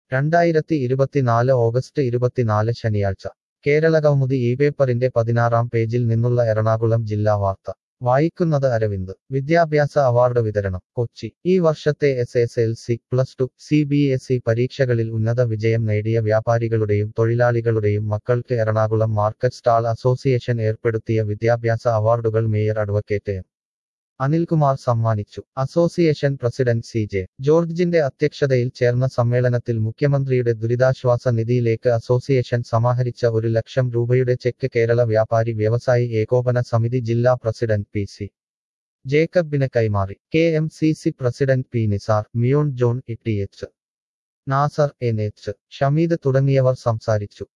രണ്ടായിരത്തി ഇരുപത്തിനാല് ഓഗസ്റ്റ് ഇരുപത്തിനാല് ശനിയാഴ്ച കേരളകൗമുദി ഈ പേപ്പറിന്റെ പതിനാറാം പേജിൽ നിന്നുള്ള എറണാകുളം ജില്ലാ വാർത്ത വായിക്കുന്നത് അരവിന്ദ് വിദ്യാഭ്യാസ അവാർഡ് വിതരണം കൊച്ചി ഈ വർഷത്തെ S S L C plus two C B S E പരീക്ഷകളിൽ ഉന്നത വിജയം നേടിയ വ്യാപാരികളുടെയും തൊഴിലാളികളുടെയും മക്കൾക്ക് എറണാകുളം മാർക്കറ്റ് സ്റ്റാൾ അസോസിയേഷൻ ഏർപ്പെടുത്തിയ വിദ്യാഭ്യാസ അവാർഡുകൾ മേയർ അഡ്വക്കേറ്റ് എം അനിൽകുമാർ സമ്മാനിച്ചു അസോസിയേഷൻ പ്രസിഡന്റ് സി ജെ ജോർജിന്റെ അധ്യക്ഷതയിൽ ചേർന്ന സമ്മേളനത്തിൽ മുഖ്യമന്ത്രിയുടെ ദുരിതാശ്വാസ നിധിയിലേക്ക് അസോസിയേഷൻ സമാഹരിച്ച ഒരു ലക്ഷം രൂപയുടെ ചെക്ക് കേരള വ്യാപാരി വ്യവസായി ഏകോപന സമിതി ജില്ലാ പ്രസിഡന്റ് പി സി ജേക്കബിന് കൈമാറി K M C C president P Nisar മിയോൺ John E T H Nasar N H Shameed തുടങ്ങിയവർ സംസാരിച്ചു